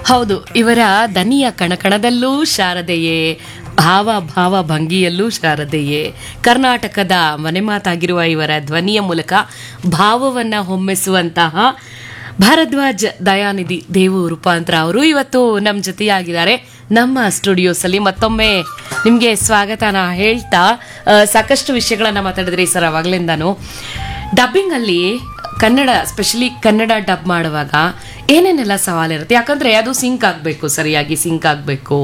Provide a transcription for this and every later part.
ಹೌದು ಇವರ ದನಿಯ ಕಣಕಣದಲ್ಲೂ ಶಾರದೆಯೇ ಭಾವ ಭಾವ ಭಂಗಿಯಲ್ಲೂ ಶಾರದೆಯೇ ಕರ್ನಾಟಕದ ಮನೆಮಾತಾಗಿರುವ ಇವರ ಧ್ವನಿಯ ಮೂಲಕ ಭಾವವನ್ನ ಹೊಮ್ಮಿಸುವಂತಹ ಭಾರದ್ವಾಜ್ ದಯಾನಿಧಿ ದೇವು ರೂಪಾಂತರ ಅವರು ಇವತ್ತು ನಮ್ಮ ಜೊತೆಯಾಗಿದ್ದಾರೆ ನಮ್ಮ ಸ್ಟುಡಿಯೋಸಲ್ಲಿ ಮತ್ತೊಮ್ಮೆ ನಿಮಗೆ ಸ್ವಾಗತನ ಹೇಳ್ತಾ ಆ, ಸಾಕಷ್ಟು ವಿಷಯಗಳನ್ನ ಮಾತಾಡಿದ್ರಿ ಸರ್ ಅವಾಗ್ಲಿಂದಾನು ಡಬ್ಬಿಂಗ್ ಅಲ್ಲಿ ಕನ್ನಡ ಸ್ಪೆಷಲಿ ಕನ್ನಡ ಡಬ್ ಮಾಡುವಾಗ ಏನೇನೆಲ್ಲ ಸವಾಲಿರುತ್ತೆ ಯಾಕಂದ್ರೆ ಅದು ಸಿಂಕ್ ಆಗಬೇಕು ಸರಿಯಾಗಿ ಸಿಂಕ್ ಆಗಬೇಕು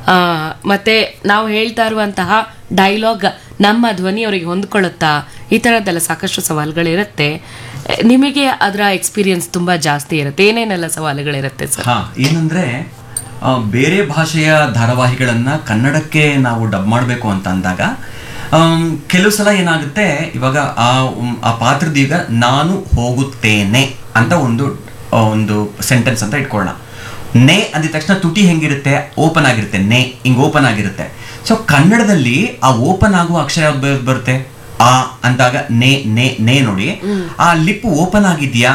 ಮತ್ತೆ ನಾವು ಹೇಳ್ತಾ ಇರುವಂತಹ ಡೈಲಾಗ್ ನಮ್ಮ ಧ್ವನಿಯವರಿಗೆ ಹೊಂದ್ಕೊಳ್ಳುತ್ತಾ ಈ ಥರದ್ದೆಲ್ಲ ಸಾಕಷ್ಟು ಸವಾಲುಗಳಿರುತ್ತೆ ನಿಮಗೆ ಅದರ ಎಕ್ಸ್ಪೀರಿಯನ್ಸ್ ತುಂಬಾ ಜಾಸ್ತಿ ಇರುತ್ತೆ ಏನೇನೆಲ್ಲ ಸವಾಲುಗಳಿರುತ್ತೆ ಸರ್ ಹಾ ಏನಂದ್ರೆ ಆ, ಬೇರೆ ಭಾಷೆಯ ಧಾರಾವಾಹಿಗಳನ್ನ ಕನ್ನಡಕ್ಕೆ ನಾವು ಡಬ್ ಮಾಡಬೇಕು ಅಂತ ಅಂದಾಗ ಆಮ್, ಕೆಲವು ಸಲ ಏನಾಗುತ್ತೆ ಇವಾಗ ಆ ಉಮ್, ಆ ಪಾತ್ರದೀಗ ನಾನು ಹೋಗುತ್ತೇನೆ ಅಂತ ಒಂದು ಆ, ಒಂದು ಸೆಂಟೆನ್ಸ್ ಅಂತ ಇಟ್ಕೊಳ್ಳೋಣ ನೆ ಅಂದಿದ ತಕ್ಷಣ ತುಟಿ ಹೆಂಗಿರುತ್ತೆ ಓಪನ್ ಆಗಿರುತ್ತೆ ನೆ ಹಿಂಗ್ ಓಪನ್ ಆಗಿರುತ್ತೆ ಸೊ ಕನ್ನಡದಲ್ಲಿ ಆ ಓಪನ್ ಆಗುವ ಅಕ್ಷರ ಯಾವ್ದು ಬರ್- ಬರುತ್ತೆ ಆ ಅಂದಾಗ ನೆ ನೆ ನೆ ನೋಡಿ ಆ ಲಿಪ್ ಓಪನ್ ಆಗಿದ್ಯಾ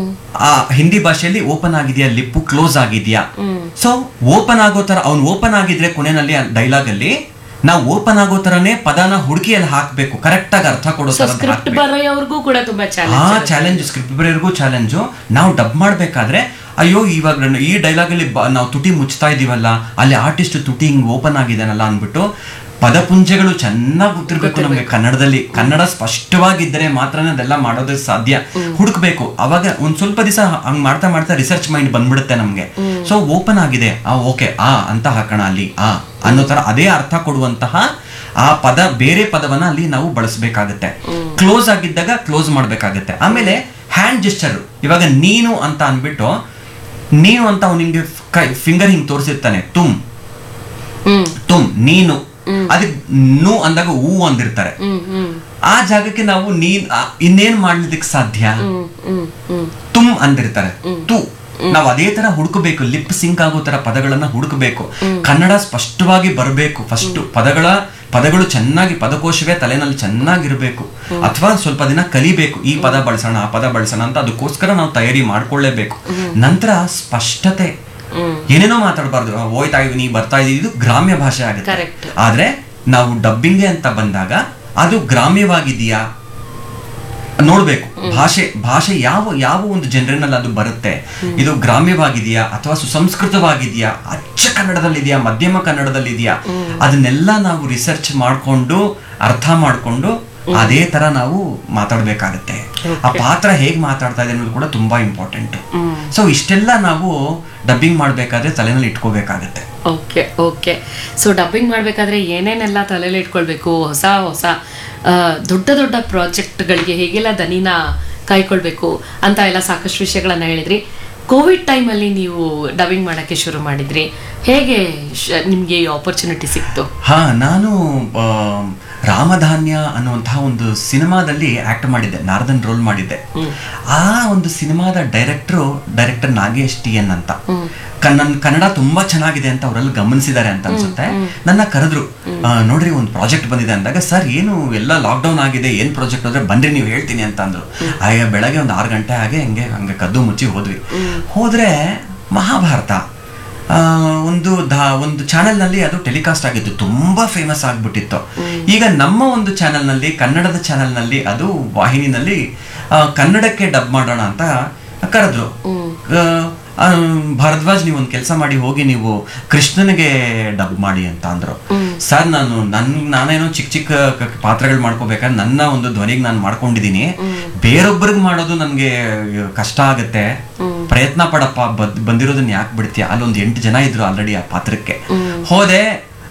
ಆ ಹಿಂದಿ ಭಾಷೆಯಲ್ಲಿ ಓಪನ್ ಆಗಿದೆಯಾ ಲಿಪ್ಪು ಕ್ಲೋಸ್ ಆಗಿದೆಯಾ ಸೊ ಓಪನ್ ಆಗೋ ತರ ಅವ್ನು ಓಪನ್ ಆಗಿದ್ರೆ ಕೊನೆಯಲ್ಲಿ ಡೈಲಾಗ್ ಅಲ್ಲಿ ನಾವು ಓಪನ್ ಆಗೋ ತರನೇ ಪದನ ಹುಡುಕಿ ಅಲ್ಲಿ ಹಾಕ್ಬೇಕು ಕರೆಕ್ಟ್ ಆಗಿ ಅರ್ಥ ಕೊಡೋ ಸೊ ತರ ಸ್ಕ್ರಿಪ್ಟ್ ಬರೆಯೋರ್ಗೂ ಕೂಡ ತುಂಬಾ ಆ ಚಾಲೆಂಜ್ ಚಾಲೆಂಜ್ ಸ್ಕ್ರಿಪ್ಟ್ ಬರೆಯೋರ್ಗೂ ಚಾಲೆಂಜು ನಾವು ಡಬ್ ಮಾಡ್ಬೇಕಾದ್ರೆ ಅಯ್ಯೋ ಇವಾಗ ನನ್ನ- ಈ ಡೈಲಾಗ್ ಅಲ್ಲಿ ಬ- ನಾವು ತುಟಿ ಮುಚ್ತಾ ಇದೀವಲ್ಲ ಅಲ್ಲಿ ಆರ್ಟಿಸ್ಟ್ ತುಟಿ ಹಿಂಗ್ ಓಪನ್ ಆಗಿದಾನಲ್ಲ ಅಂದ್ಬಿಟ್ಟು ಪದಪುಂಜಗಳು ಚೆನ್ನಾಗಿ ಗೊತ್ತಿರ್ಬೇಕು ನಮ್ಗೆ ಕನ್ನಡದಲ್ಲಿ ಕನ್ನಡ ಸ್ಪಷ್ಟವಾಗಿದ್ದರೆ ಮಾತ್ರನೇ ಅದೆಲ್ಲ ಮಾಡೋದಕ್ಕೆ ಸಾಧ್ಯ ಹುಡುಕ್ಬೇಕು ಅವಾಗ ಒಂದ್ ಸ್ವಲ್ಪ ದಿವಸ ಹಂಗ್ ಮಾಡ್ತಾ ಮಾಡ್ತಾ ರಿಸರ್ಚ್ ಮೈಂಡ್ ಬಂದ್ಬಿಡುತ್ತೆ ನಮ್ಗೆ ಸೊ ಓಪನ್ ಆಗಿದೆ ಆ ಓಕೆ ಆ ಅಂತ ಹಾಕೋಣ ಅಲ್ಲಿ ಆ ಅನ್ನೋ ತರ ಅದೇ ಅರ್ಥ ಕೊಡುವಂತಹ ಆ ಪದ ಬೇರೆ ಪದವನ್ನ ಅಲ್ಲಿ ನಾವು ಬಳಸಬೇಕಾಗುತ್ತೆ ಕ್ಲೋಸ್ ಆಗಿದ್ದಾಗ ಕ್ಲೋಸ್ ಮಾಡ್ಬೇಕಾಗುತ್ತೆ ಆಮೇಲೆ ಹ್ಯಾಂಡ್ ಜೆಸ್ಚರ್ ಇವಾಗ ನೀನು ಅಂತ ಅಂದ್ಬಿಟ್ಟು ನೀನು ಅಂತ ಅವ್ನು ಹಿಂಗೆ ಕೈ ಫಿಂಗರ್ ಹಿಂಗ್ ತೋರಿಸಿರ್ತಾನೆ ತುಮ್ ಹ್ಮ್ ತುಮ್ ನೀನು ಅದಕ್ಕೆ ನು ಅಂದಾಗ ಹೂ ಅಂದಿರ್ತಾರೆ ಹ್ಮ್ ಹ್ಮ್ ಆ ಜಾಗಕ್ಕೆ ನಾವು ನೀನ್ ಆ, ಇನ್ನೇನ್ ಮಾಡ್ಲಿಕ್ಕೆ ಸಾಧ್ಯ ಹ್ಮ್ ಹ್ಮ್ ಹ್ಮ್ ತುಮ್ ಅಂದಿರ್ತಾರೆ ತು ನಾವು ಅದೇ ತರ ಹುಡುಕಬೇಕು ಲಿಪ್ ಸಿಂಕ್ ಆಗೋ ತರ ಪದಗಳನ್ನ ಹುಡುಕಬೇಕು ಕನ್ನಡ ಸ್ಪಷ್ಟವಾಗಿ ಬರಬೇಕು ಫಸ್ಟ್ ಪದಗಳ ಪದಗಳು ಚೆನ್ನಾಗಿ ಪದಕೋಶವೇ ತಲೆನಲ್ಲಿ ಚೆನ್ನಾಗಿರ್ಬೇಕು ಅಥವಾ ಸ್ವಲ್ಪ ದಿನ ಕಲಿಬೇಕು ಈ ಪದ ಬಳಸೋಣ ಆ ಪದ ಬಳಸೋಣ ಅಂತ ಅದಕ್ಕೋಸ್ಕರ ನಾವು ತಯಾರಿ ಮಾಡ್ಕೊಳ್ಳೇಬೇಕು ನಂತರ ಸ್ಪಷ್ಟತೆ ಏನೇನೋ ಮಾತಾಡಬಾರ್ದು ಹೋಯ್ತಾ ಇದೀನಿ ಬರ್ತಾ ಇದೀನಿ ಇದು ಗ್ರಾಮ್ಯ ಭಾಷೆ ಆಗುತ್ತೆ Correct. ಆದ್ರೆ ನಾವು ಡಬ್ಬಿಂಗ್ಗೆ ಅಂತ ಬಂದಾಗ ಅದು ಗ್ರಾಮ್ಯವಾಗಿದೆಯಾ ನೋಡ್ಬೇಕು ಭಾಷೆ ಭಾಷೆ ಯಾವ ಯಾವ ಒಂದು ಜನರಿನಲ್ಲಿ ಅದು ಬರುತ್ತೆ ಇದು ಗ್ರಾಮ್ಯವಾಗಿದೆಯಾ ಅಥವಾ ಸುಸಂಸ್ಕೃತವಾಗಿದೆಯಾ ಅಚ್ಚ ಕನ್ನಡದಲ್ಲಿದೆಯಾ ಮಧ್ಯಮ ಕನ್ನಡದಲ್ಲಿದೆಯಾ ಅದನ್ನೆಲ್ಲ ನಾವು ರಿಸರ್ಚ್ ಮಾಡ್ಕೊಂಡು ಅರ್ಥ ಮಾಡ್ಕೊಂಡು ಅದೇ ತರ ನಾವು ಮಾತಾಡ್ಬೇಕಾಗತ್ತೆ ಆ ಪಾತ್ರ ಹೇಗ್ ಮಾತಾಡ್ತಾ ಇದೆ ಅನ್ನೋದು ಕೂಡ ತುಂಬಾ ಇಂಪಾರ್ಟೆಂಟ್ ಸೊ ಇಷ್ಟೆಲ್ಲ ನಾವು ಡಬ್ಬಿಂಗ್ ಮಾಡ್ಬೇಕಾದ್ರೆ ತಲೆನಲ್ಲಿ ಇಟ್ಕೋಬೇಕಾಗತ್ತೆ ಓಕೆ ಓಕೆ ಸೊ ಡಬ್ಬಿಂಗ್ ಮಾಡಬೇಕಾದ್ರೆ ಏನೇನೆಲ್ಲ ತಲೆಯಲ್ಲಿ ಇಟ್ಕೊಳ್ಬೇಕು ಹೊಸ ಹೊಸ ಆ, ದೊಡ್ಡ ದೊಡ್ಡ ಪ್ರಾಜೆಕ್ಟ್ಗಳಿಗೆ ಹೇಗೆಲ್ಲ ದನಿನ ಕಾಯ್ಕೊಳ್ಬೇಕು ಅಂತ ಎಲ್ಲ ಸಾಕಷ್ಟು ವಿಷಯಗಳನ್ನ ಹೇಳಿದ್ರಿ ಕೋವಿಡ್ ಟೈಮಲ್ಲಿ ನೀವು ಡಬ್ಬಿಂಗ್ ಮಾಡೋಕ್ಕೆ ಶುರು ಮಾಡಿದ್ರಿ ಹೇಗೆ ಶ- ನಿಮ್ಗೆ ಈ ಆಪರ್ಚುನಿಟಿ ಸಿಕ್ತು ಹಾ ನಾನು ಆ, ರಾಮಧಾನ್ಯ ಅನ್ನುವಂತಹ ಒಂದು ಸಿನಿಮಾದಲ್ಲಿ ಆಕ್ಟ್ ಮಾಡಿದ್ದೆ ನಾರದನ್ ರೋಲ್ ಮಾಡಿದ್ದೆ ಆ ಒಂದು ಸಿನಿಮಾದ director director Nagesh T N ಅಂತ ಕನ್- ನನ್ ಕನ್ನಡ ತುಂಬಾ ಚೆನ್ನಾಗಿದೆ ಅಂತ ಅವರೆಲ್ಲ ಗಮನಿಸಿದ್ದಾರೆ ಅಂತ ಅನ್ಸುತ್ತೆ ನನ್ನ ಕರೆದ್ರು ಆ, ನೋಡ್ರಿ ಒಂದು ಪ್ರಾಜೆಕ್ಟ್ ಬಂದಿದೆ ಅಂದಾಗ ಸರ್ ಏನು ಎಲ್ಲ ಲಾಕ್ಡೌನ್ ಆಗಿದೆ ಏನ್ ಪ್ರಾಜೆಕ್ಟ್ ಅಂದ್ರೆ ಬನ್ರಿ ನೀವು ಹೇಳ್ತೀನಿ ಅಂತ ಅಂದ್ರು ಆಗ ಬೆಳಗ್ಗೆ ಒಂದು ಆರು ಗಂಟೆ ಹಾಗೆ ಹಂಗೆ ಹಂಗೆ ಕದ್ದು ಮುಚ್ಚಿ ಹೋದ್ವಿ ಹೋದ್ರೆ ಮಹಾಭಾರತ ಆ, ಒಂದು ದ ಒಂದು ಚಾನೆಲ್ ನಲ್ಲಿ ಅದು ಟೆಲಿಕಾಸ್ಟ್ ಆಗಿತ್ತು ತುಂಬಾ ಫೇಮಸ್ ಆಗ್ಬಿಟ್ಟಿತ್ತು ಈಗ ನಮ್ಮ ಒಂದು ಚಾನೆಲ್ ನಲ್ಲಿ ಕನ್ನಡದ ಚಾನೆಲ್ ನಲ್ಲಿ ಅದು ವಾಹಿನಿನಲ್ಲಿ ಆ, ಕನ್ನಡಕ್ಕೆ ಡಬ್ ಮಾಡೋಣ ಅಂತ ಕರೆದ್ರು ಆ, ಆ, ಭರದ್ವಾಜ್ ನೀವು ಒಂದು ಕೆಲಸ ಮಾಡಿ ಹೋಗಿ ನೀವು ಕೃಷ್ಣನಿಗೆ ಡಬ್ ಮಾಡಿ ಅಂತ ಅಂದ್ರು ಸರ್ ನಾನು ನನ್ ನಾನೇನೋ ಚಿಕ್ಕ ಚಿಕ್ಕ ಕ- ಪಾತ್ರಗಳು ಮಾಡ್ಕೋಬೇಕಾದ್ರೆ ನನ್ನ ಒಂದು ಧ್ವನಿಗೆ ನಾನು ಮಾಡ್ಕೊಂಡಿದೀನಿ ಬೇರೊಬ್ಬರಿಗೆ ಮಾಡೋದು ನನ್ಗೆ ಕಷ್ಟ ಆಗತ್ತೆ ಪ್ರಯತ್ನ ಪಡಪ್ಪ ಬದ್- ಬಂದಿರೋದನ್ನ ಯಾಕೆ ಬಿಡ್ತೀಯ ಅಲ್ಲೊಂದು ಎಂಟು ಜನ ಇದ್ರು ಆಲ್ರೆಡಿ ಆ ಪಾತ್ರಕ್ಕೆ ಹೋದೆ